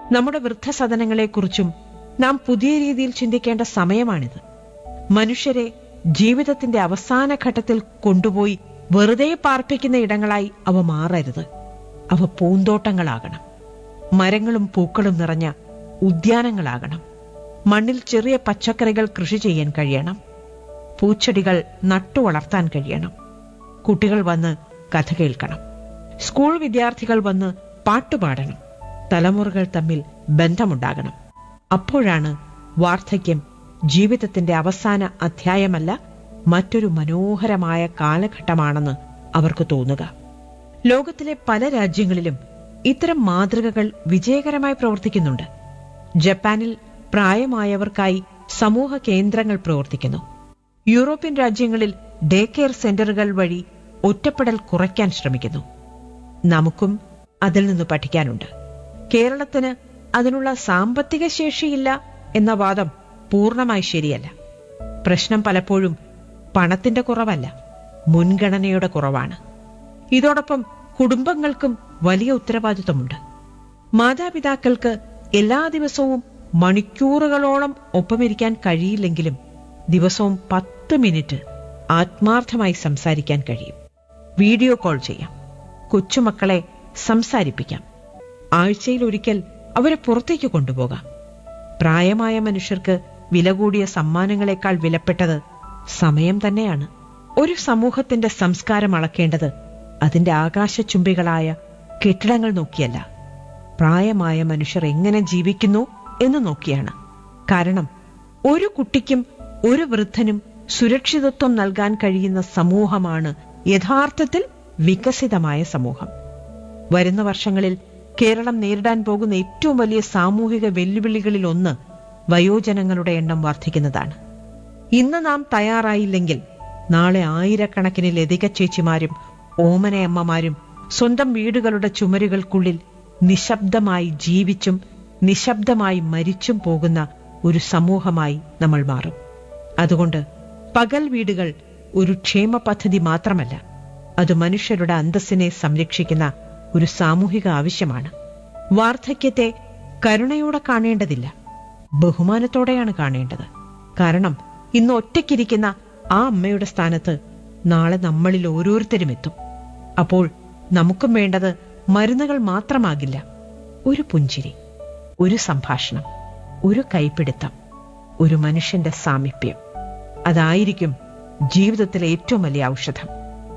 നമ്മുടെ വൃദ്ധസദനങ്ങളെക്കുറിച്ചും നാം പുതിയ രീതിയിൽ ചിന്തിക്കേണ്ട സമയമാണിത് മനുഷ്യരെ ജീവിതത്തിന്റെ അവസാന ഘട്ടത്തിൽ കൊണ്ടുപോയി വെറുതെ പാർപ്പിക്കുന്ന ഇടങ്ങളായി അവ മാറരുത് അവ പൂന്തോട്ടങ്ങളാകണം മരങ്ങളും പൂക്കളും നിറഞ്ഞ ഉദ്യാനങ്ങളാകണം മണ്ണിൽ ചെറിയ പച്ചക്കറികൾ കൃഷി ചെയ്യാൻ കഴിയണം പൂച്ചെടികൾ നട്ടു വളർത്താൻ കഴിയണം കുട്ടികൾ വന്ന് കഥ കേൾക്കണം സ്കൂൾ വിദ്യാർത്ഥികൾ വന്ന് പാട്ടുപാടണം തലമുറകൾ തമ്മിൽ ബന്ധമുണ്ടാകണം അപ്പോഴാണ് വാർദ്ധക്യം ജീവിതത്തിന്റെ അവസാന അധ്യായമല്ല മറ്റൊരു മനോഹരമായ കാലഘട്ടമാണെന്ന് അവർക്ക് തോന്നുക ലോകത്തിലെ പല രാജ്യങ്ങളിലും ഇത്തരം മാതൃകകൾ വിജയകരമായി പ്രവർത്തിക്കുന്നുണ്ട് ജപ്പാനിൽ പ്രായമായവർക്കായി സമൂഹ കേന്ദ്രങ്ങൾ പ്രവർത്തിക്കുന്നു യൂറോപ്യൻ രാജ്യങ്ങളിൽ ഡേ കെയർ സെന്ററുകൾ വഴി ഒറ്റപ്പെടൽ കുറയ്ക്കാൻ ശ്രമിക്കുന്നു നമുക്കും അതിൽ നിന്ന് പഠിക്കാനുണ്ട് കേരളത്തിന് അതിനുള്ള സാമ്പത്തിക ശേഷിയില്ല എന്ന വാദം പൂർണ്ണമായി ശരിയല്ല പ്രശ്നം പലപ്പോഴും പണത്തിന്റെ കുറവല്ല മുൻഗണനയുടെ കുറവാണ് ഇതോടൊപ്പം കുടുംബങ്ങൾക്കും വലിയ ഉത്തരവാദിത്വമുണ്ട് മാതാപിതാക്കൾക്ക് എല്ലാ ദിവസവും മണിക്കൂറുകളോളം ഒപ്പമിരിക്കാൻ കഴിയില്ലെങ്കിലും ദിവസവും പത്ത് മിനിറ്റ് ആത്മാർത്ഥമായി സംസാരിക്കാൻ കഴിയും വീഡിയോ കോൾ ചെയ്യാം കൊച്ചുമക്കളെ സംസാരിപ്പിക്കാം ആഴ്ചയിൽ ഒരിക്കൽ അവരെ പുറത്തേക്ക് കൊണ്ടുപോകാം പ്രായമായ മനുഷ്യർക്ക് വില കൂടിയ സമ്മാനങ്ങളെക്കാൾ വിലപ്പെട്ടത് സമയം തന്നെയാണ് ഒരു സമൂഹത്തിന്റെ സംസ്കാരം അളക്കേണ്ടത് അതിന്റെ ആകാശചുംബികളായ കെട്ടിടങ്ങൾ നോക്കിയല്ല പ്രായമായ മനുഷ്യർ എങ്ങനെ ജീവിക്കുന്നു എന്ന് നോക്കിയാണ് കാരണം ഒരു കുട്ടിക്കും ഒരു വൃദ്ധനും സുരക്ഷിതത്വം നൽകാൻ കഴിയുന്ന സമൂഹമാണ് യഥാർത്ഥത്തിൽ വികസിതമായ സമൂഹം വരുന്ന വർഷങ്ങളിൽ കേരളം നേരിടാൻ പോകുന്ന ഏറ്റവും വലിയ സാമൂഹിക വെല്ലുവിളികളിൽ ഒന്ന് വയോജനങ്ങളുടെ എണ്ണം വർദ്ധിക്കുന്നതാണ് ഇന്ന് നാം തയ്യാറായില്ലെങ്കിൽ നാളെ ആയിരക്കണക്കിന് ലതിക ചേച്ചിമാരും ഓമനയമ്മമാരും സ്വന്തം വീടുകളുടെ ചുമരുകൾക്കുള്ളിൽ നിശബ്ദമായി ജീവിച്ചും നിശബ്ദമായി മരിച്ചും പോകുന്ന ഒരു സമൂഹമായി നമ്മൾ മാറും അതുകൊണ്ട് പകൽ വീടുകൾ ഒരു ക്ഷേമ പദ്ധതി മാത്രമല്ല അത് മനുഷ്യരുടെ അന്തസ്സിനെ സംരക്ഷിക്കുന്ന ഒരു സാമൂഹിക ആവശ്യമാണ് വാർദ്ധക്യത്തെ കരുണയോടെ കാണേണ്ടതില്ല ബഹുമാനത്തോടെയാണ് കാണേണ്ടത് കാരണം ഇന്ന് ഒറ്റയ്ക്കിരിക്കുന്ന ആ അമ്മയുടെ സ്ഥാനത്ത് നാളെ നമ്മളിൽ ഓരോരുത്തരും എത്തും അപ്പോൾ നമുക്കും വേണ്ടത് മരുന്നുകൾ മാത്രമാകില്ല ഒരു പുഞ്ചിരി ഒരു സംഭാഷണം ഒരു കൈപ്പിടുത്തം ഒരു മനുഷ്യന്റെ സാമീപ്യം അതായിരിക്കും ജീവിതത്തിലെ ഏറ്റവും വലിയ ഔഷധം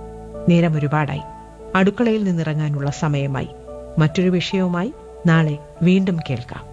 നേരം ഒരുപാടായി അടുക്കളയിൽ നിന്നിറങ്ങാനുള്ള സമയമായി മറ്റൊരു വിഷയവുമായി നാളെ വീണ്ടും കേൾക്കാം